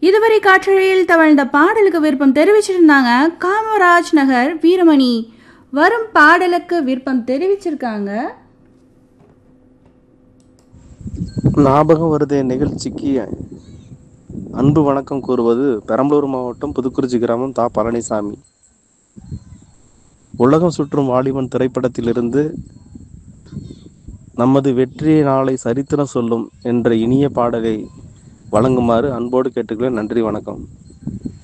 இதுவரை காற்றழையில் தவழ்ந்த பாடலுக்கு விருப்பம் தெரிவிச்சிருந்தாங்க காமராஜ் நகர் வீரமணி வரும் பாடலுக்கு விருப்பம் தெரிவிச்சிருக்காங்க ஞாபகம் வருதே நிகழ்ச்சிக்கு அன்பு வணக்கம் கூறுவது பெரம்பலூர் மாவட்டம் புதுக்குறிச்சி கிராமம் தா பழனிசாமி உலகம் சுற்றும் வாலிபன் திரைப்படத்திலிருந்து நமது வெற்றி நாளை சரித்திரம் சொல்லும் என்ற இனிய பாடலை வழங்குமாறு அன்போடு கேட்டுக்கிறேன் நன்றி வணக்கம்